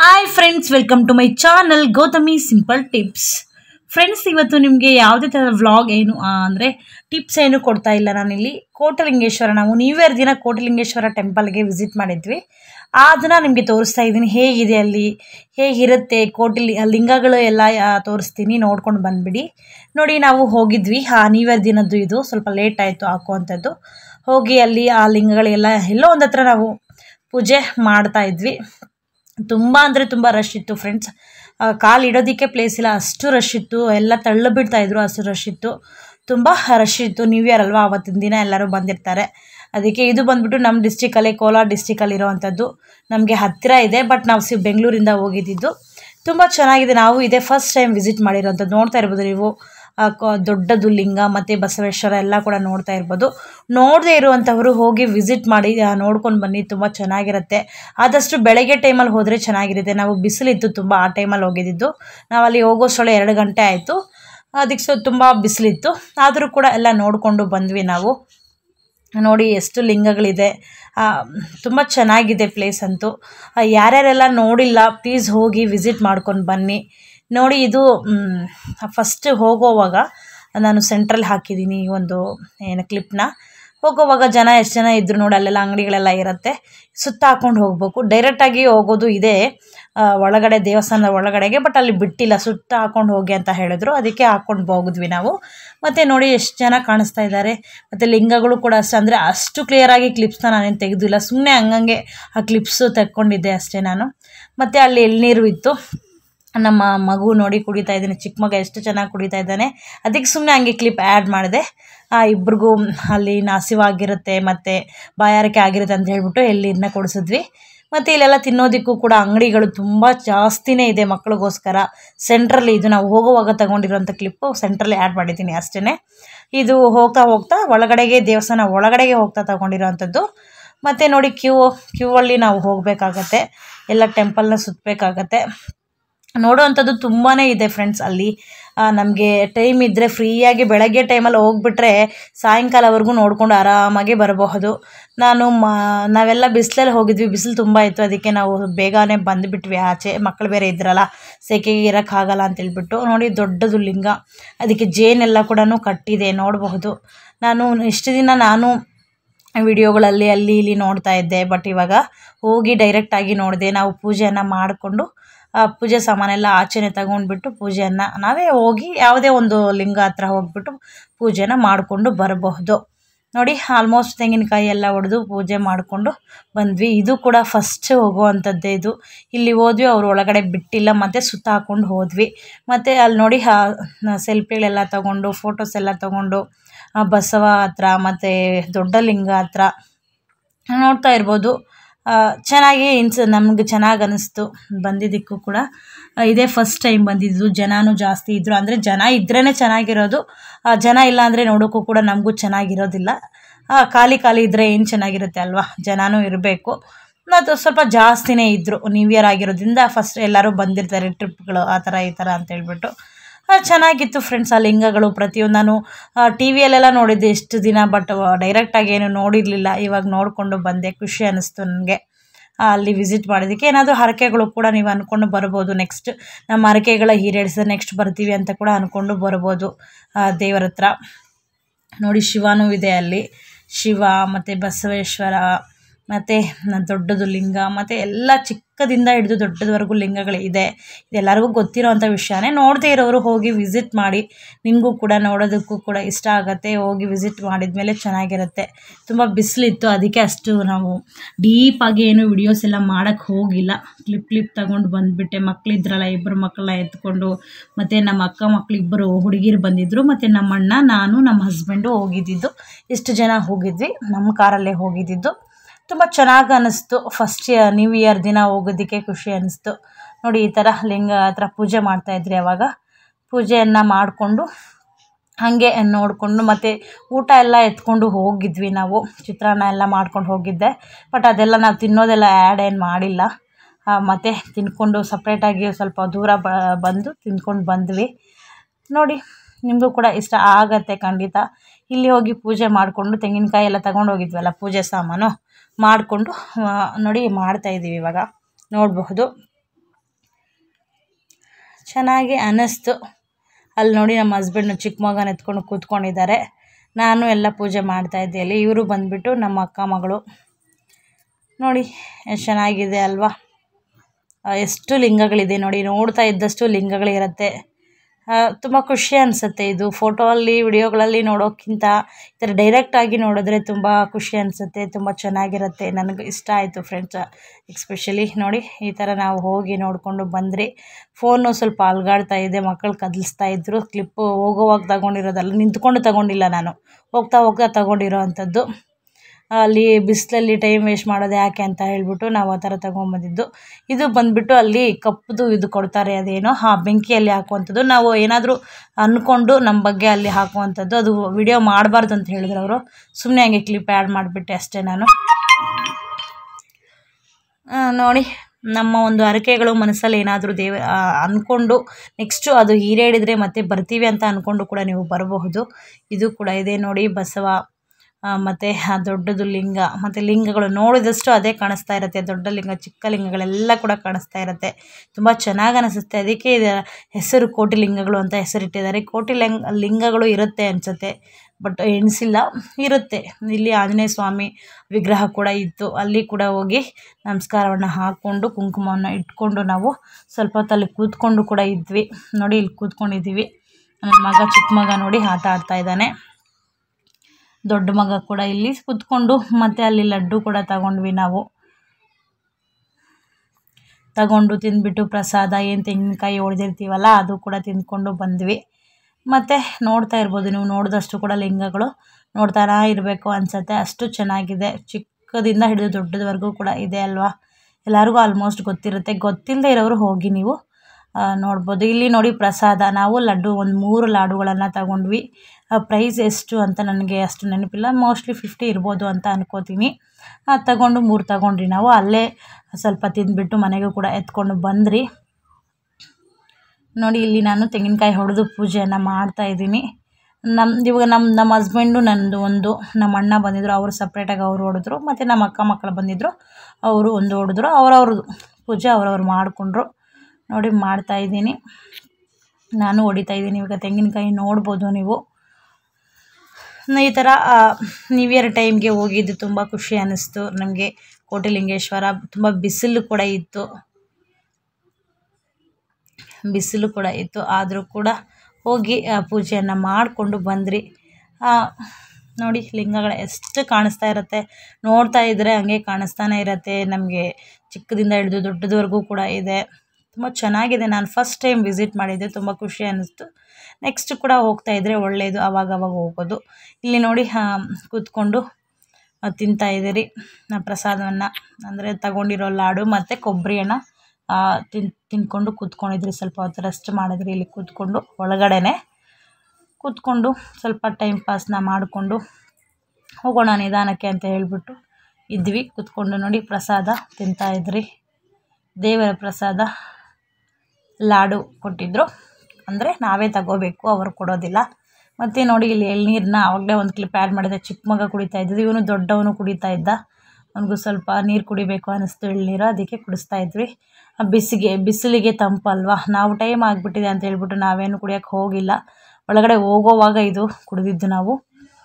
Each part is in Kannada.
hi friends welcome to my channel Gautami simple tips friends ಇವತ್ತು ನಿಮಗೆ ಯಾವುದೇ ಥರದ ವ್ಲಾಗ್ ಏನು ಅಂದರೆ ಟಿಪ್ಸ್ ಏನು ಕೊಡ್ತಾ ಇಲ್ಲ ನಾನಿಲ್ಲಿ ಕೋಟಲಿಂಗೇಶ್ವರ ನಾವು ನ್ಯೂ ಇಯರ್ ದಿನ ಕೋಟಲಿಂಗೇಶ್ವರ ಟೆಂಪಲ್ಗೆ ವಿಸಿಟ್ ಮಾಡಿದ್ವಿ ಅದನ್ನು ನಿಮಗೆ ತೋರಿಸ್ತಾ ಇದ್ದೀನಿ ಹೇಗಿದೆ ಅಲ್ಲಿ ಹೇಗಿರುತ್ತೆ ಕೋಟಿ ಲಿಂಗಗಳು ಎಲ್ಲ ಆ, ತೋರಿಸ್ತೀನಿ ನೋಡ್ಕೊಂಡು ಬಂದುಬಿಡಿ ನೋಡಿ ನಾವು ಹೋಗಿದ್ವಿ ಆ ನ್ಯೂ ಇಯರ್ ದಿನದ್ದು ಇದು ಸ್ವಲ್ಪ ಲೇಟ್ ಆಯಿತು ಹಾಕುವಂಥದ್ದು ಹೋಗಿ ಅಲ್ಲಿ ಆ ಲಿಂಗಗಳೆಲ್ಲ ಎಲ್ಲೋ ಒಂದು ಹತ್ರ ನಾವು ಪೂಜೆ ಮಾಡ್ತಾ ಇದ್ವಿ ತುಂಬ ಅಂದರೆ ತುಂಬ ರಶ್ ಇತ್ತು ಫ್ರೆಂಡ್ಸ್ ಕಾಲು ಇಡೋದಕ್ಕೆ ಪ್ಲೇಸ್ ಇಲ್ಲ ಅಷ್ಟು ರಶ್ ಇತ್ತು ಎಲ್ಲ ತಳ್ಳು ಬಿಡ್ತಾ ಇದ್ರು ಅಷ್ಟು ರಶ್ ಇತ್ತು ತುಂಬ ರಶ್ ಇತ್ತು ನ್ಯೂ ಇಯರ್ ಅಲ್ವಾ ಆವತ್ತಿನ ದಿನ ಎಲ್ಲರೂ ಬಂದಿರ್ತಾರೆ ಅದಕ್ಕೆ ಇದು ಬಂದ್ಬಿಟ್ಟು ನಮ್ಮ ಡಿಸ್ಟಿಕಲ್ಲೇ ಕೋಲಾರ ಡಿಸ್ಟಿಕಲ್ಲಿ ಇರೋವಂಥದ್ದು ನಮಗೆ ಹತ್ತಿರ ಇದೆ ಬಟ್ ನಾವು ಸಿ ಬೆಂಗಳೂರಿಂದ ಹೋಗಿದ್ದಿದ್ದು ತುಂಬ ಚೆನ್ನಾಗಿದೆ ನಾವು ಇದೇ ಫಸ್ಟ್ ಟೈಮ್ ವಿಸಿಟ್ ಮಾಡಿರೋಂಥದ್ದು ನೋಡ್ತಾ ಇರ್ಬೋದು ನೀವು ಆ, ಕ- ದೊಡ್ಡದು ಲಿಂಗ ಮತ್ತು ಬಸವೇಶ್ವರ ಎಲ್ಲ ಕೂಡ ನೋಡ್ತಾ ಇರ್ಬೋದು ನೋಡದೇ ಇರುವಂಥವರು ಹೋಗಿ ವಿಸಿಟ್ ಮಾಡಿ ನೋಡ್ಕೊಂಡು ಬನ್ನಿ ತುಂಬ ಚೆನ್ನಾಗಿರುತ್ತೆ ಆದಷ್ಟು ಬೆಳಗ್ಗೆ ಟೈಮಲ್ಲಿ ಹೋದರೆ ಚೆನ್ನಾಗಿರುತ್ತೆ ನಾವು ಬಿಸಿಲಿತ್ತು ತುಂಬ ಆ ಟೈಮಲ್ಲಿ ಹೋಗಿದ್ದಿದ್ದು ನಾವು ಅಲ್ಲಿ ಹೋಗೋಷ್ಟೊಳೆ ಎರಡು ಗಂಟೆ ಆಯಿತು ಅದಕ್ಕೆ ಸೊ ತುಂಬ ಬಿಸಿಲಿತ್ತು ಆದರೂ ಕೂಡ ಎಲ್ಲ ನೋಡಿಕೊಂಡು ಬಂದ್ವಿ ನಾವು ನೋಡಿ ಎಷ್ಟು ಲಿಂಗಗಳಿದೆ ತುಂಬ ಚೆನ್ನಾಗಿದೆ ಪ್ಲೇಸ್ ಅಂತೂ ಆ, ಯಾರ್ಯಾರೆಲ್ಲ ನೋಡಿಲ್ಲ ಪ್ಲೀಸ್ ಹೋಗಿ ವಿಸಿಟ್ ಮಾಡ್ಕೊಂಡು ಬನ್ನಿ ನೋಡಿ ಇದು ಫಸ್ಟ್ ಹೋಗೋವಾಗ ನಾನು ಸೆಂಟ್ರಲ್ಲಿ ಹಾಕಿದ್ದೀನಿ ಈ ಒಂದು ಏನು ಕ್ಲಿಪ್ನ ಹೋಗೋವಾಗ ಜನ ಎಷ್ಟು ಜನ ಇದ್ರು ನೋಡಿ ಅಲ್ಲೆಲ್ಲ ಅಂಗಡಿಗಳೆಲ್ಲ ಇರುತ್ತೆ ಸುತ್ತ ಹಾಕ್ಕೊಂಡು ಹೋಗ್ಬೇಕು ಡೈರೆಕ್ಟಾಗಿ ಹೋಗೋದು ಇದೆ ಆ, ಒಳಗಡೆ ದೇವಸ್ಥಾನದ ಒಳಗಡೆಗೆ ಬಟ್ ಅಲ್ಲಿ ಬಿಟ್ಟಿಲ್ಲ ಸುತ್ತ ಹಾಕ್ಕೊಂಡು ಹೋಗಿ ಅಂತ ಹೇಳಿದ್ರು ಅದಕ್ಕೆ ಹಾಕ್ಕೊಂಡು ಹೋಗಿದ್ವಿ ನಾವು ಮತ್ತು ನೋಡಿ ಎಷ್ಟು ಜನ ಕಾಣಿಸ್ತಾ ಇದ್ದಾರೆ ಮತ್ತು ಲಿಂಗಗಳು ಕೂಡ ಅಷ್ಟೇ ಅಂದರೆ ಅಷ್ಟು ಕ್ಲಿಯರಾಗಿ ಕ್ಲಿಪ್ಸ್ನ ನಾನೇನು ತೆಗೆದಿಲ್ಲ ಸುಮ್ಮನೆ ಹಂಗಂಗೆ ಆ ಕ್ಲಿಪ್ಸು ತೆಕ್ಕೊಂಡಿದ್ದೆ ಅಷ್ಟೇ ನಾನು ಮತ್ತು ಅಲ್ಲಿ ಎಳ್ನೀರು ಇತ್ತು ನಮ್ಮ ಮಗು ನೋಡಿ ಕುಡಿತಾ ಇದ್ದಾನೆ ಚಿಕ್ಕ ಮಗ ಎಷ್ಟು ಚೆನ್ನಾಗಿ ಕುಡಿತಾ ಇದ್ದಾನೆ ಅದಕ್ಕೆ ಸುಮ್ಮನೆ ಹಂಗೆ ಕ್ಲಿಪ್ ಆ್ಯಡ್ ಮಾಡಿದೆ ಇಬ್ರಿಗೂ ಅಲ್ಲಿ ನಾಸಿವಾಗಿರುತ್ತೆ ಮತ್ತು ಬಾಯಾರಿಕೆ ಆಗಿರುತ್ತೆ ಅಂತ ಹೇಳ್ಬಿಟ್ಟು ಎಳ್ನೀರನ್ನ ಕೊಡಿಸಿದ್ವಿ ಮತ್ತು ಇಲ್ಲೆಲ್ಲ ತಿನ್ನೋದಕ್ಕೂ ಕೂಡ ಅಂಗಡಿಗಳು ತುಂಬ ಜಾಸ್ತಿನೇ ಇದೆ ಮಕ್ಳಿಗೋಸ್ಕರ ಸೆಂಟ್ರಲ್ಲಿ ಇದು ನಾವು ಹೋಗುವಾಗ ತಗೊಂಡಿರೋಂಥ ಕ್ಲಿಪ್ಪು ಸೆಂಟ್ರಲ್ಲಿ ಆ್ಯಡ್ ಮಾಡಿದ್ದೀನಿ ಅಷ್ಟೇ ಇದು ಹೋಗ್ತಾ ಹೋಗ್ತಾ ಒಳಗಡೆಗೆ ದೇವಸ್ಥಾನ ಒಳಗಡೆಗೆ ಹೋಗ್ತಾ ತಗೊಂಡಿರೋವಂಥದ್ದು ಮತ್ತು ನೋಡಿ ಕ್ಯೂ ಕ್ಯೂ ಅಲ್ಲಿ ನಾವು ಹೋಗಬೇಕಾಗತ್ತೆ ಎಲ್ಲ ಟೆಂಪಲ್ನ ಸುತ್ತಬೇಕಾಗತ್ತೆ ನೋಡೋವಂಥದ್ದು ತುಂಬಾ ಇದೆ ಫ್ರೆಂಡ್ಸ್ ಅಲ್ಲಿ ನಮಗೆ ಟೈಮ್ ಇದ್ದರೆ ಫ್ರೀಯಾಗಿ ಬೆಳಗ್ಗೆ ಟೈಮಲ್ಲಿ ಹೋಗ್ಬಿಟ್ರೆ ಸಾಯಂಕಾಲವರೆಗೂ ನೋಡಿಕೊಂಡು ಆರಾಮಾಗಿ ಬರಬಹುದು ನಾನು ಮ ನಾವೆಲ್ಲ ಬಿಸಿಲಲ್ಲಿ ಹೋಗಿದ್ವಿ ಬಿಸಿಲು ತುಂಬ ಇತ್ತು ಅದಕ್ಕೆ ನಾವು ಬೇಗನೆ ಬಂದುಬಿಟ್ವಿ ಆಚೆ ಮಕ್ಕಳು ಬೇರೆ ಇದ್ರಲ್ಲ ಸೆಕೆಗೆ ಇರೋಕ್ಕಾಗಲ್ಲ ಅಂತ ಹೇಳ್ಬಿಟ್ಟು ನೋಡಿ ದೊಡ್ಡದು ಲಿಂಗ ಅದಕ್ಕೆ ಜೇನೆಲ್ಲ ಕೂಡ ಕಟ್ಟಿದೆ ನೋಡಬಹುದು ನಾನು ಇಷ್ಟು ದಿನ ನಾನು ವಿಡಿಯೋಗಳಲ್ಲಿ ಅಲ್ಲಿ ಇಲ್ಲಿ ನೋಡ್ತಾ ಇದ್ದೆ ಬಟ್ ಇವಾಗ ಹೋಗಿ ಡೈರೆಕ್ಟಾಗಿ ನೋಡಿದೆ ನಾವು ಪೂಜೆಯನ್ನು ಮಾಡಿಕೊಂಡು ಆ ಪೂಜೆ ಸಾಮಾನೆಲ್ಲ ಆಚೆನೆ ತಗೊಂಡ್ಬಿಟ್ಟು ಪೂಜೆಯನ್ನು ನಾವೇ ಹೋಗಿ ಯಾವುದೇ ಒಂದು ಲಿಂಗ ಹತ್ರ ಹೋಗ್ಬಿಟ್ಟು ಪೂಜೆನ ಮಾಡಿಕೊಂಡು ಬರಬಹುದು ನೋಡಿ ಆಲ್ಮೋಸ್ಟ್ ತೆಂಗಿನಕಾಯಿ ಎಲ್ಲ ಹೊಡೆದು ಪೂಜೆ ಮಾಡಿಕೊಂಡು ಬಂದ್ವಿ ಇದು ಕೂಡ ಫಸ್ಟ್ ಹೋಗುವಂಥದ್ದೇ ಇದು ಇಲ್ಲಿ ಹೋದ್ವಿ ಅವ್ರು ಒಳಗಡೆ ಬಿಟ್ಟಿಲ್ಲ ಮತ್ತು ಸುತ್ತ ಹಾಕ್ಕೊಂಡು ಹೋದ್ವಿ ಮತ್ತು ಅಲ್ಲಿ ನೋಡಿ ಸೆಲ್ಫಿಗಳೆಲ್ಲ ತಗೊಂಡು ಫೋಟೋಸ್ ಎಲ್ಲ ತಗೊಂಡು ಆ ಬಸವ ಹತ್ರ ಮತ್ತು ದೊಡ್ಡ ಲಿಂಗ ಹತ್ರ ನೋಡ್ತಾ ಇರ್ಬೋದು ಆ, ಚೆನ್ನಾಗಿ ಇನ್ಸ್ ನಮ್ಗೆ ಚೆನ್ನಾಗಿ ಅನ್ನಿಸ್ತು ಬಂದಿದ್ದಕ್ಕೂ ಕೂಡ ಆ, ಇದೇ ಫಸ್ಟ್ ಟೈಮ್ ಬಂದಿದ್ದು ಜನನೂ ಜಾಸ್ತಿ ಇದ್ದರು ಅಂದರೆ ಜನ ಇದ್ರೇ ಚೆನ್ನಾಗಿರೋದು ಆ, ಜನ ಇಲ್ಲ ಅಂದರೆ ನೋಡೋಕ್ಕೂ ಕೂಡ ನಮಗೂ ಚೆನ್ನಾಗಿರೋದಿಲ್ಲ ಆ, ಖಾಲಿ ಖಾಲಿ ಇದ್ದರೆ ಏನು ಚೆನ್ನಾಗಿರುತ್ತೆ ಅಲ್ವಾ ಜನನೂ ಇರಬೇಕು ಮತ್ತು ಸ್ವಲ್ಪ ಜಾಸ್ತಿನೇ ಇದ್ದರು ನ್ಯೂ ಇಯರ್ ಆಗಿರೋದ್ರಿಂದ ಫಸ್ಟ್ ಎಲ್ಲರೂ ಬಂದಿರ್ತಾರೆ ಟ್ರಿಪ್ಗಳು ಆ ಥರ ಈ ಥರ ಅಂತ ಹೇಳ್ಬಿಟ್ಟು ಆ, ಚೆನ್ನಾಗಿತ್ತು ಫ್ರೆಂಡ್ಸ್ ಆ ಲಿಂಗಗಳು ಪ್ರತಿಯೊಂದು ನಾನು ಟಿ ವಿಯಲ್ಲೆಲ್ಲ ನೋಡಿದ್ದೆ ಎಷ್ಟು ದಿನ ಬಟ್ ಡೈರೆಕ್ಟಾಗಿ ಏನು ನೋಡಿರಲಿಲ್ಲ ಇವಾಗ ನೋಡಿಕೊಂಡು ಬಂದೆ ಖುಷಿ ಅನ್ನಿಸ್ತು ನನಗೆ ಅಲ್ಲಿ ವಿಸಿಟ್ ಮಾಡೋದಕ್ಕೆ ಏನಾದರೂ ಹರಕೆಗಳು ಕೂಡ ನೀವು ಅಂದ್ಕೊಂಡು ಬರ್ಬೋದು ನೆಕ್ಸ್ಟ್ ನಮ್ಮ ಹರಕೆಗಳ ಈಡೇರಿಸಿದ್ರೆ ನೆಕ್ಸ್ಟ್ ಬರ್ತೀವಿ ಅಂತ ಕೂಡ ಅಂದ್ಕೊಂಡು ಬರ್ಬೋದು ಆ, ದೇವರ ಹತ್ರ ನೋಡಿ ಶಿವನೂ ಇದೆ ಅಲ್ಲಿ ಶಿವ ಮತ್ತು ಬಸವೇಶ್ವರ ಮತ್ತು ದೊಡ್ಡದು ಲಿಂಗ ಮತ್ತು ಎಲ್ಲ ಚಿಕ್ಕದಿಂದ ಹಿಡಿದು ದೊಡ್ಡದವರೆಗೂ ಲಿಂಗಗಳಿದೆ ಇದೆಲ್ಲರಿಗೂ ಗೊತ್ತಿರೋವಂಥ ವಿಷಯನೇ ನೋಡದೇ ಇರೋರು ಹೋಗಿ ವಿಸಿಟ್ ಮಾಡಿ ನಿಮಗೂ ಕೂಡ ನೋಡೋದಕ್ಕೂ ಕೂಡ ಇಷ್ಟ ಆಗುತ್ತೆ ಹೋಗಿ ವಿಸಿಟ್ ಮಾಡಿದ ಮೇಲೆ ಚೆನ್ನಾಗಿರುತ್ತೆ ತುಂಬ ಬಿಸಿಲಿತ್ತು ಅದಕ್ಕೆ ಅಷ್ಟು ನಾವು ಡೀಪಾಗಿ ಏನು ವಿಡಿಯೋಸ್ ಎಲ್ಲ ಮಾಡೋಕ್ಕೆ ಹೋಗಿಲ್ಲ ಕ್ಲಿಪ್ ಕ್ಲಿಪ್ ತಗೊಂಡು ಬಂದುಬಿಟ್ಟೆ ಮಕ್ಕಳಿದ್ರಲ್ಲ ಇಬ್ಬರು ಮಕ್ಕಳನ್ನ ಎತ್ಕೊಂಡು ಮತ್ತು ನಮ್ಮ ಅಕ್ಕ ಮಕ್ಕಳಿಬ್ಬರು ಹುಡುಗಿರು ಬಂದಿದ್ದರು ಮತ್ತು ನಮ್ಮ ಅಣ್ಣ ನಾನು ನಮ್ಮ ಹಸ್ಬೆಂಡು ಹೋಗಿದ್ದಿದ್ದು ಇಷ್ಟು ಜನ ಹೋಗಿದ್ವಿ ನಮ್ಮ ಕಾರಲ್ಲೇ ಹೋಗಿದ್ದಿದ್ದು ತುಂಬ ಚೆನ್ನಾಗಿ ಅನ್ನಿಸ್ತು ಫಸ್ಟ್ ನ್ಯೂ ಇಯರ್ ದಿನ ಹೋಗೋದಕ್ಕೆ ಖುಷಿ ಅನ್ನಿಸ್ತು ನೋಡಿ ಈ ಥರ ಲಿಂಗ ಹತ್ರ ಪೂಜೆ ಮಾಡ್ತಾಯಿದ್ರಿ ಅವಾಗ ಪೂಜೆಯನ್ನು ಮಾಡಿಕೊಂಡು ಹಾಗೆ ನೋಡಿಕೊಂಡು ಮತ್ತು ಊಟ ಎಲ್ಲ ಎತ್ಕೊಂಡು ಹೋಗಿದ್ವಿ ನಾವು ಚಿತ್ರಾನ್ನ ಎಲ್ಲ ಮಾಡ್ಕೊಂಡು ಹೋಗಿದ್ದೆ ಬಟ್ ಅದೆಲ್ಲ ನಾವು ತಿನ್ನೋದೆಲ್ಲ ಆ್ಯಡ್ ಏನು ಮಾಡಿಲ್ಲ ಮತ್ತು ತಿನ್ಕೊಂಡು ಸಪ್ರೇಟಾಗಿ ಸ್ವಲ್ಪ ದೂರ ಬ ಬಂದು ತಿನ್ಕೊಂಡು ಬಂದ್ವಿ ನೋಡಿ ನಿಮಗೂ ಕೂಡ ಇಷ್ಟ ಆಗತ್ತೆ ಖಂಡಿತ ಇಲ್ಲಿ ಹೋಗಿ ಪೂಜೆ ಮಾಡಿಕೊಂಡು ತೆಂಗಿನಕಾಯಿ ಎಲ್ಲ ತಗೊಂಡು ಹೋಗಿದ್ವಲ್ಲ ಪೂಜೆ ಸಾಮಾನು ಮಾಡಿಕೊಂಡು ನೋಡಿ ಮಾಡ್ತಾಯಿದ್ದೀವಿ ಇವಾಗ ನೋಡಬಹುದು ಚೆನ್ನಾಗಿ ಅನ್ನಿಸ್ತು ಅಲ್ಲಿ ನೋಡಿ ನಮ್ಮ ಹಸ್ಬೆಂಡ್ ಚಿಕ್ಕ ಮಗನ ಎತ್ಕೊಂಡು ಕೂತ್ಕೊಂಡಿದ್ದಾರೆ ನಾನು ಎಲ್ಲ ಪೂಜೆ ಮಾಡ್ತಾಯಿದ್ದೆ ಅಲ್ಲಿ ಇವರು ಬಂದುಬಿಟ್ಟು ನಮ್ಮ ಅಕ್ಕ ಮಗಳು ನೋಡಿ ಎಷ್ಟು ಚೆನ್ನಾಗಿದೆ ಅಲ್ವಾ ಆ, ಎಷ್ಟು ಲಿಂಗಗಳಿದೆ ನೋಡಿ ನೋಡ್ತಾ ಇದ್ದಷ್ಟು ಲಿಂಗಗಳಿರುತ್ತೆ ತುಂಬ ಖುಷಿ ಅನಿಸುತ್ತೆ ಇದು ಫೋಟೋಲ್ಲಿ ವಿಡಿಯೋಗಳಲ್ಲಿ ನೋಡೋಕ್ಕಿಂತ ಈ ಥರ ಡೈರೆಕ್ಟಾಗಿ ನೋಡಿದ್ರೆ ತುಂಬ ಖುಷಿ ಅನಿಸುತ್ತೆ ತುಂಬ ಚೆನ್ನಾಗಿರುತ್ತೆ ನನಗೆ ಇಷ್ಟ ಆಯಿತು ಫ್ರೆಂಡ್ಸ್ ಎಕ್ಸ್ಪೆಷಲಿ ನೋಡಿ ಈ ಥರ ನಾವು ಹೋಗಿ ನೋಡಿಕೊಂಡು ಬಂದ್ರಿ ಫೋನು ಸ್ವಲ್ಪ ಅಲ್ಗಾಡ್ತಾ ಇದೆ ಮಕ್ಕಳು ಕದಲಿಸ್ತಾ ಇದ್ದರು ಕ್ಲಿಪ್ಪು ಹೋಗೋವಾಗ ತಗೊಂಡಿರೋದಲ್ಲ ನಿಂತ್ಕೊಂಡು ತಗೊಂಡಿಲ್ಲ ನಾನು ಹೋಗ್ತಾ ಹೋಗ್ತಾ ತಗೊಂಡಿರೋ ಅಂಥದ್ದು ಅಲ್ಲಿ ಬಿಸಿಲಲ್ಲಿ ಟೈಮ್ ವೇಸ್ಟ್ ಮಾಡೋದು ಯಾಕೆ ಅಂತ ಹೇಳ್ಬಿಟ್ಟು ನಾವು ಆ ಥರ ತೊಗೊಂಬಂದಿದ್ದು ಇದು ಬಂದುಬಿಟ್ಟು ಅಲ್ಲಿ ಕಪ್ಪುದು ಇದು ಕೊಡ್ತಾರೆ ಅದೇನೋ ಹಾಂ ಬೆಂಕಿಯಲ್ಲಿ ಹಾಕುವಂಥದ್ದು ನಾವು ಏನಾದರೂ ಅಂದ್ಕೊಂಡು ನಮ್ಮ ಬಗ್ಗೆ ಅಲ್ಲಿ ಹಾಕುವಂಥದ್ದು ಅದು ವಿಡಿಯೋ ಮಾಡಬಾರ್ದು ಅಂತ ಹೇಳಿದ್ರು ಅವರು ಸುಮ್ಮನೆ ಹಂಗೆ ಕ್ಲಿಪ್ ಆ್ಯಡ್ ಮಾಡಿಬಿಟ್ಟೆ ಅಷ್ಟೇ ನಾನು ಆ, ನೋಡಿ ನಮ್ಮ ಒಂದು ಹರಕೆಗಳು ಮನಸ್ಸಲ್ಲಿ ಏನಾದರೂ ದೇವ ಆ, ಅಂದ್ಕೊಂಡು ನೆಕ್ಸ್ಟು ಅದು ಈಡೇರಿದ್ರೆ ಮತ್ತೆ ಬರ್ತೀವಿ ಅಂತ ಅಂದ್ಕೊಂಡು ಕೂಡ ನೀವು ಬರಬಹುದು ಇದು ಕೂಡ ಇದೆ ನೋಡಿ ಬಸವ ಆ, ಮತ್ತು ಆ ದೊಡ್ಡದು ಲಿಂಗ ಮತ್ತು ಲಿಂಗಗಳು ನೋಡಿದಷ್ಟು ಅದೇ ಕಾಣಿಸ್ತಾ ಇರುತ್ತೆ ದೊಡ್ಡ ಲಿಂಗ ಚಿಕ್ಕ ಲಿಂಗಗಳೆಲ್ಲ ಕೂಡ ಕಾಣಿಸ್ತಾ ಇರುತ್ತೆ ತುಂಬ ಚೆನ್ನಾಗಿ ಅನಿಸುತ್ತೆ ಅದಕ್ಕೆ ಇದರ ಹೆಸರು ಕೋಟಿ ಲಿಂಗಗಳು ಅಂತ ಹೆಸರಿಟ್ಟಿದ್ದಾರೆ ಕೋಟಿ ಲಿಂಗ ಲಿಂಗಗಳು ಇರುತ್ತೆ ಅನಿಸುತ್ತೆ ಬಟ್ ಎಣಿಸಿಲ್ಲ ಇರುತ್ತೆ ಇಲ್ಲಿ ಆಂಜನೇಯ ಸ್ವಾಮಿ ವಿಗ್ರಹ ಕೂಡ ಇತ್ತು ಅಲ್ಲಿ ಕೂಡ ಹೋಗಿ ನಮಸ್ಕಾರವನ್ನು ಹಾಕ್ಕೊಂಡು ಕುಂಕುಮವನ್ನು ಇಟ್ಕೊಂಡು ನಾವು ಸ್ವಲ್ಪ ಹೊತ್ತು ಅಲ್ಲಿ ಕೂತ್ಕೊಂಡು ಕೂಡ ಇದ್ವಿ ನೋಡಿ ಇಲ್ಲಿ ಕೂತ್ಕೊಂಡಿದ್ದೀವಿ ನನ್ನ ಮಗ ಚಿಕ್ಕ ಮಗ ನೋಡಿ ಆಟ ಆಡ್ತಾ ಇದ್ದಾನೆ ದೊಡ್ಡ ಮಗ ಕೂಡ ಇಲ್ಲಿ ಕೂತ್ಕೊಂಡು ಮತ್ತು ಅಲ್ಲಿ ಲಡ್ಡು ಕೂಡ ತಗೊಂಡ್ವಿ ನಾವು ತಗೊಂಡು ತಿಂದ್ಬಿಟ್ಟು ಪ್ರಸಾದ ಏನು ತೆಂಗಿನಕಾಯಿ ಹೊಡೆದಿರ್ತೀವಲ್ಲ ಅದು ಕೂಡ ತಿಂದ್ಕೊಂಡು ಬಂದ್ವಿ ಮತ್ತು ನೋಡ್ತಾ ಇರ್ಬೋದು ನೀವು ನೋಡಿದಷ್ಟು ಕೂಡ ಲಿಂಗಗಳು ನೋಡ್ತಾರಾ ಇರಬೇಕು ಅನಿಸುತ್ತೆ ಅಷ್ಟು ಚೆನ್ನಾಗಿದೆ ಚಿಕ್ಕದಿಂದ ಹಿಡಿದು ದೊಡ್ಡದವರೆಗೂ ಕೂಡ ಇದೆ ಅಲ್ವಾ ಎಲ್ಲರಿಗೂ ಆಲ್ಮೋಸ್ಟ್ ಗೊತ್ತಿರುತ್ತೆ ಗೊತ್ತಿಲ್ಲದೆ ಇರೋರು ಹೋಗಿ ನೀವು ಆ, ನೋಡ್ಬೋದು ಇಲ್ಲಿ ನೋಡಿ ಪ್ರಸಾದ ನಾವು ಲಡ್ಡು ಒಂದು ಮೂರು ಲಾಡುಗಳನ್ನು ತಗೊಂಡ್ವಿ ಪ್ರೈಸ್ ಎಷ್ಟು ಅಂತ ನನಗೆ ಅಷ್ಟು ನೆನಪಿಲ್ಲ ಮೋಸ್ಟ್ಲಿ ಫಿಫ್ಟಿ ಇರ್ಬೋದು ಅಂತ ಅನ್ಕೋತೀನಿ ಅದು ತಗೊಂಡು ಮೂರು ತಗೊಂಡ್ರಿ ನಾವು ಅಲ್ಲೇ ಸ್ವಲ್ಪ ತಿಂದ್ಬಿಟ್ಟು ಮನೆಗೂ ಕೂಡ ಎತ್ಕೊಂಡು ಬಂದ್ರಿ ನೋಡಿ ಇಲ್ಲಿ ನಾನು ತೆಂಗಿನಕಾಯಿ ಹೊಡೆದು ಪೂಜೆಯನ್ನು ಮಾಡ್ತಾ ಇದ್ದೀನಿ ನಮ್ಮ ಇವಾಗ ನಮ್ಮ ನಮ್ಮ ಹಸ್ಬೆಂಡು ನನ್ನದು ಒಂದು ನಮ್ಮ ಅಣ್ಣ ಬಂದಿದ್ದರು ಅವರು ಸಪ್ರೇಟಾಗಿ ಅವರು ಹೊಡೆದ್ರು ಮತ್ತು ನಮ್ಮ ಅಕ್ಕ ಮಕ್ಕಳು ಬಂದಿದ್ದರು ಅವರು ಒಂದು ಹೊಡೆದ್ರು ಅವರವ್ರದ್ದು ಪೂಜೆ ಅವರವ್ರು ಮಾಡಿಕೊಂಡ್ರು ನೋಡಿ ಮಾಡ್ತಾ ಇದ್ದೀನಿ ನಾನು ಹೊಡಿತಾ ಇದ್ದೀನಿ ಇವಾಗ ತೆಂಗಿನಕಾಯಿ ನೋಡ್ಬೋದು ನೀವು ಈ ಥರ ನ್ಯೂ ಇಯರ್ ಟೈಮ್ಗೆ ಹೋಗಿದ್ದು ತುಂಬ ಖುಷಿ ಅನ್ನಿಸ್ತು ನಮಗೆ ಕೋಟಿಲಿಂಗೇಶ್ವರ ತುಂಬ ಬಿಸಿಲು ಕೂಡ ಇತ್ತು ಬಿಸಿಲು ಕೂಡ ಇತ್ತು ಆದರೂ ಕೂಡ ಹೋಗಿ ಆ, ಪೂಜೆಯನ್ನು ಮಾಡಿಕೊಂಡು ಬಂದ್ರಿ ಆ, ನೋಡಿ ಲಿಂಗಗಳು ಎಷ್ಟು ಕಾಣಿಸ್ತಾ ಇರುತ್ತೆ ನೋಡ್ತಾ ಇದ್ದರೆ ಹಂಗೆ ಕಾಣಿಸ್ತಾನೆ ಇರುತ್ತೆ ನಮಗೆ ಚಿಕ್ಕದಿಂದ ಹಿಡಿದು ದೊಡ್ಡದವರೆಗೂ ಕೂಡ ಇದೆ ತುಂಬ ಚೆನ್ನಾಗಿದೆ ನಾನು ಫಸ್ಟ್ ಟೈಮ್ ವಿಸಿಟ್ ಮಾಡಿದ್ದೆ ತುಂಬ ಖುಷಿ ಅನ್ನಿಸ್ತು ನೆಕ್ಸ್ಟ್ ಕೂಡ ಹೋಗ್ತಾ ಇದ್ದರೆ ಒಳ್ಳೆಯದು ಅವಾಗ ಅವಾಗ ಹೋಗೋದು ಇಲ್ಲಿ ನೋಡಿ ಆ, ಕೂತ್ಕೊಂಡು ಆ, ತಿಂತಾ ಇದ್ದೀರಿ ಆ ಪ್ರಸಾದವನ್ನು ಅಂದರೆ ತಗೊಂಡಿರೋ ಲಾಡು ಮತ್ತು ಕೊಬ್ಬರಿಯನ್ನು ತಿನ್ ತಿನ್ಕೊಂಡು ಕೂತ್ಕೊಂಡಿದ್ರಿ ಸ್ವಲ್ಪ ಹೊತ್ತು ರೆಸ್ಟ್ ಮಾಡಿದ್ರಿ ಇಲ್ಲಿ ಕೂತ್ಕೊಂಡು ಒಳಗಡೆನೆ ಕೂತ್ಕೊಂಡು ಸ್ವಲ್ಪ ಟೈಮ್ ಪಾಸ್ನ ಮಾಡಿಕೊಂಡು ಹೋಗೋಣ ನಿಧಾನಕ್ಕೆ ಅಂತ ಹೇಳಿಬಿಟ್ಟು ಇದ್ವಿ ಕೂತ್ಕೊಂಡು ನೋಡಿ ಪ್ರಸಾದ ತಿಂತಾ ಇದ್ರಿ ದೇವರ ಪ್ರಸಾದ ಲಾಡು ಕೊಟ್ಟಿದ್ದರು ಅಂದರೆ ನಾವೇ ತಗೋಬೇಕು ಅವರು ಕೊಡೋದಿಲ್ಲ ಮತ್ತು ನೋಡಿ ಇಲ್ಲಿ ಎಳ್ನೀರನ್ನ ಆವಾಗಲೇ ಒಂದು ಕ್ಲಿಪ್ ಆ್ಯಡ್ ಮಾಡಿದೆ ಚಿಕ್ಕ ಮಗ ಕುಡಿತಾ ಇದ್ದಿದ್ದು ಇವನು ದೊಡ್ಡವನು ಕುಡಿತಾ ಇದ್ದ ಅವನಿಗೂ ಸ್ವಲ್ಪ ನೀರು ಕುಡಿಬೇಕು ಅನ್ನಿಸ್ತು ಎಳ್ನೀರು ಅದಕ್ಕೆ ಕುಡಿಸ್ತಾ ಇದ್ವಿ ಆ ಬಿಸಿಗೆ ಬಿಸಿಲಿಗೆ ತಂಪಲ್ವಾ ನಾವು ಟೈಮ್ ಆಗಿಬಿಟ್ಟಿದೆ ಅಂತ ಹೇಳ್ಬಿಟ್ಟು ನಾವೇನು ಕುಡಿಯೋಕ್ಕೆ ಹೋಗಿಲ್ಲ ಒಳಗಡೆ ಹೋಗೋವಾಗ ಇದು ಕುಡಿದಿದ್ದು ನಾವು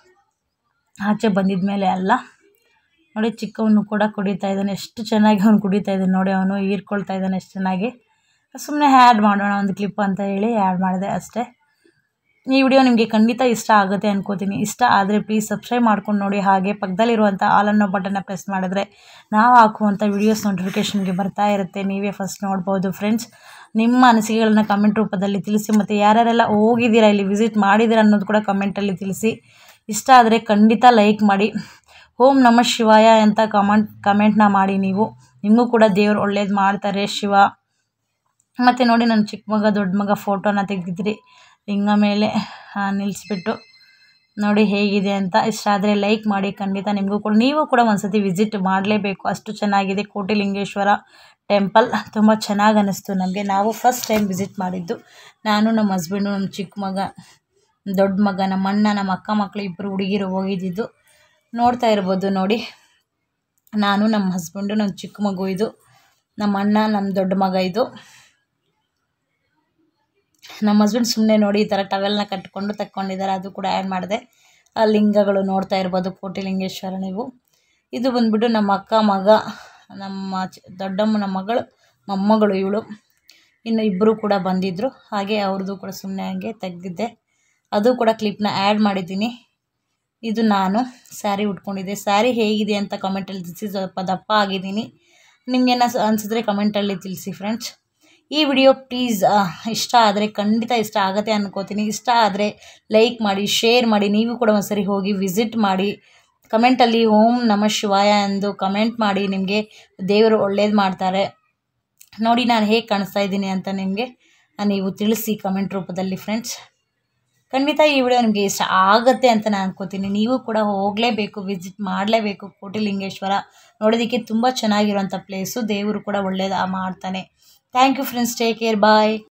ಆಚೆ ಬಂದಿದ ಮೇಲೆ ಅಲ್ಲ ನೋಡಿ ಚಿಕ್ಕವನು ಕೂಡ ಕುಡಿತಾ ಇದ್ದಾನೆ ಎಷ್ಟು ಚೆನ್ನಾಗಿ ಅವನು ಕುಡಿತಾ ಇದ್ದಾನೆ ನೋಡಿ ಅವನು ಹೀರ್ಕೊಳ್ತಾ ಇದ್ದಾನೆ ಎಷ್ಟು ಚೆನ್ನಾಗಿ ಸುಮ್ಮನೆ ಆ್ಯಡ್ ಮಾಡೋಣ ಒಂದು ಕ್ಲಿಪ್ ಅಂತ ಹೇಳಿ ಆ್ಯಡ್ ಮಾಡಿದೆ ಅಷ್ಟೇ ಈ ವಿಡಿಯೋ ನಿಮಗೆ ಖಂಡಿತ ಇಷ್ಟ ಆಗುತ್ತೆ ಅನ್ಕೋತೀನಿ ಇಷ್ಟ ಆದರೆ ಪ್ಲೀಸ್ ಸಬ್ಸ್ಕ್ರೈಬ್ ಮಾಡ್ಕೊಂಡು ನೋಡಿ ಹಾಗೆ ಪಕ್ಕದಲ್ಲಿರುವಂಥ ಆಲ್ ಅನ್ನೋ ಬಟನ್ನ ಪ್ರೆಸ್ ಮಾಡಿದ್ರೆ ನಾವು ಹಾಕುವಂಥ ವಿಡಿಯೋಸ್ ನೋಟಿಫಿಕೇಷನ್ಗೆ ಬರ್ತಾ ಇರುತ್ತೆ ನೀವೇ ಫಸ್ಟ್ ನೋಡ್ಬೋದು ಫ್ರೆಂಡ್ಸ್ ನಿಮ್ಮ ಅನಿಸಿಕೆಗಳನ್ನ ಕಮೆಂಟ್ ರೂಪದಲ್ಲಿ ತಿಳಿಸಿ ಮತ್ತು ಯಾರ್ಯಾರೆಲ್ಲ ಹೋಗಿದ್ದೀರಾ ಇಲ್ಲಿ ವಿಸಿಟ್ ಮಾಡಿದ್ದೀರಾ ಅನ್ನೋದು ಕೂಡ ಕಮೆಂಟಲ್ಲಿ ತಿಳಿಸಿ ಇಷ್ಟ ಆದರೆ ಖಂಡಿತ ಲೈಕ್ ಮಾಡಿ ಓಂ ನಮ ಶಿವಾಯ ಅಂತ ಕಮೆಂಟ್ ಕಮೆಂಟ್ನ ಮಾಡಿ ನೀವು ನಿಮಗೂ ಕೂಡ ದೇವರು ಒಳ್ಳೇದು ಮಾಡ್ತಾರೆ ಶಿವ ಮತ್ತು ನೋಡಿ ನನ್ನ ಚಿಕ್ಕ ಮಗ ದೊಡ್ಡ ಮಗ ಫೋಟೋನ ತೆಗೆದಿದ್ರಿ ಲಿಂಗ ಮೇಲೆ ಆ, ನಿಲ್ಲಿಸ್ಬಿಟ್ಟು ನೋಡಿ ಹೇಗಿದೆ ಅಂತ ಇಷ್ಟ ಆದರೆ ಲೈಕ್ ಮಾಡಿ ಖಂಡಿತ ನಿಮಗೂ ಕೂಡ ನೀವು ಕೂಡ ಒಂದ್ಸತಿ ವಿಸಿಟ್ ಮಾಡಲೇಬೇಕು ಅಷ್ಟು ಚೆನ್ನಾಗಿದೆ ಕೋಟಿಲಿಂಗೇಶ್ವರ ಟೆಂಪಲ್ ತುಂಬ ಚೆನ್ನಾಗಿ ಅನ್ನಿಸ್ತು ನಮಗೆ ನಾವು ಫಸ್ಟ್ ಟೈಮ್ ವಿಸಿಟ್ ಮಾಡಿದ್ದು ನಾನು ನಮ್ಮ ಹಸ್ಬೆಂಡು ನಮ್ಮ ಚಿಕ್ಕ ಮಗ ದೊಡ್ಡ ಮಗ ನಮ್ಮ ಅಣ್ಣ ನಮ್ಮ ಅಕ್ಕ ಮಕ್ಕಳು ಇಬ್ಬರು ಹುಡುಗಿರು ಹೋಗಿದ್ದಿದ್ದು ನೋಡ್ತಾ ಇರ್ಬೋದು ನೋಡಿ ನಾನು ನಮ್ಮ ಹಸ್ಬೆಂಡು ನನ್ನ ಚಿಕ್ಕ ಮಗು ಇದು ನಮ್ಮ ಅಣ್ಣ ನಮ್ಮ ದೊಡ್ಡ ಮಗ ಇದು ನಮ್ಮ ಹಸ್ಬೆಂಡ್ ಸುಮ್ಮನೆ ನೋಡಿ ಈ ಥರ ಟವೆಲ್ನ ಕಟ್ಕೊಂಡು ತಕ್ಕೊಂಡಿದ್ದಾರೆ ಅದು ಕೂಡ ಆ್ಯಡ್ ಮಾಡಿದೆ ಆ ಲಿಂಗಗಳು ನೋಡ್ತಾ ಇರ್ಬೋದು ಕೋಟಿಲಿಂಗೇಶ್ವರ ನೀವು ಇದು ಬಂದ್ಬಿಟ್ಟು ನಮ್ಮ ಅಕ್ಕ ಮಗ ನಮ್ಮ ಚ ದೊಡ್ಡಮ್ಮನ ಮಗಳು ಮೊಮ್ಮಗಳು ಇವಳು ಇನ್ನು ಇಬ್ಬರು ಕೂಡ ಬಂದಿದ್ದರು ಹಾಗೆ ಅವ್ರದ್ದು ಕೂಡ ಸುಮ್ಮನೆ ಹಂಗೆ ತೆಗೆದಿದ್ದೆ ಅದು ಕೂಡ ಕ್ಲಿಪ್ನ ಆ್ಯಡ್ ಮಾಡಿದ್ದೀನಿ ಇದು ನಾನು ಸ್ಯಾರಿ ಉಟ್ಕೊಂಡಿದ್ದೆ ಸ್ಯಾರಿ ಹೇಗಿದೆ ಅಂತ ಕಮೆಂಟಲ್ಲಿ ತಿಳಿಸಿ ಸ್ವಲ್ಪ ದಪ್ಪ ಆಗಿದ್ದೀನಿ ನಿಮಗೇನ ಅನಿಸಿದ್ರೆ ಕಮೆಂಟಲ್ಲಿ ತಿಳಿಸಿ ಫ್ರೆಂಡ್ಸ್ ಈ ವಿಡಿಯೋ ಪ್ಲೀಸ್ ಇಷ್ಟ ಆದರೆ ಖಂಡಿತ ಇಷ್ಟ ಆಗುತ್ತೆ ಅನ್ಕೋತೀನಿ ಇಷ್ಟ ಆದರೆ ಲೈಕ್ ಮಾಡಿ ಶೇರ್ ಮಾಡಿ ನೀವು ಕೂಡ ಒಂದ್ಸರಿ ಹೋಗಿ ವಿಸಿಟ್ ಮಾಡಿ ಕಮೆಂಟಲ್ಲಿ ಓಂ ನಮ ಶಿವಾಯ ಎಂದು ಕಮೆಂಟ್ ಮಾಡಿ ನಿಮಗೆ ದೇವರು ಒಳ್ಳೇದು ಮಾಡ್ತಾರೆ ನೋಡಿ ನಾನು ಹೇಗೆ ಕಾಣಿಸ್ತಾ ಇದ್ದೀನಿ ಅಂತ ನಿಮಗೆ ನೀವು ತಿಳಿಸಿ ಕಮೆಂಟ್ ರೂಪದಲ್ಲಿ ಫ್ರೆಂಡ್ಸ್ ಖಂಡಿತ ಈ ವಿಡಿಯೋ ನಿಮಗೆ ಇಷ್ಟ ಆಗುತ್ತೆ ಅಂತ ನಾನು ಅನ್ಕೋತೀನಿ ನೀವು ಕೂಡ ಹೋಗಲೇಬೇಕು ವಿಸಿಟ್ ಮಾಡಲೇಬೇಕು ಕೋಟಿಲಿಂಗೇಶ್ವರ ನೋಡೋದಕ್ಕೆ ತುಂಬ ಚೆನ್ನಾಗಿರುವಂಥ ಪ್ಲೇಸು ದೇವರು ಕೂಡ ಒಳ್ಳೇದು ಮಾಡ್ತಾನೆ thank you friends take care bye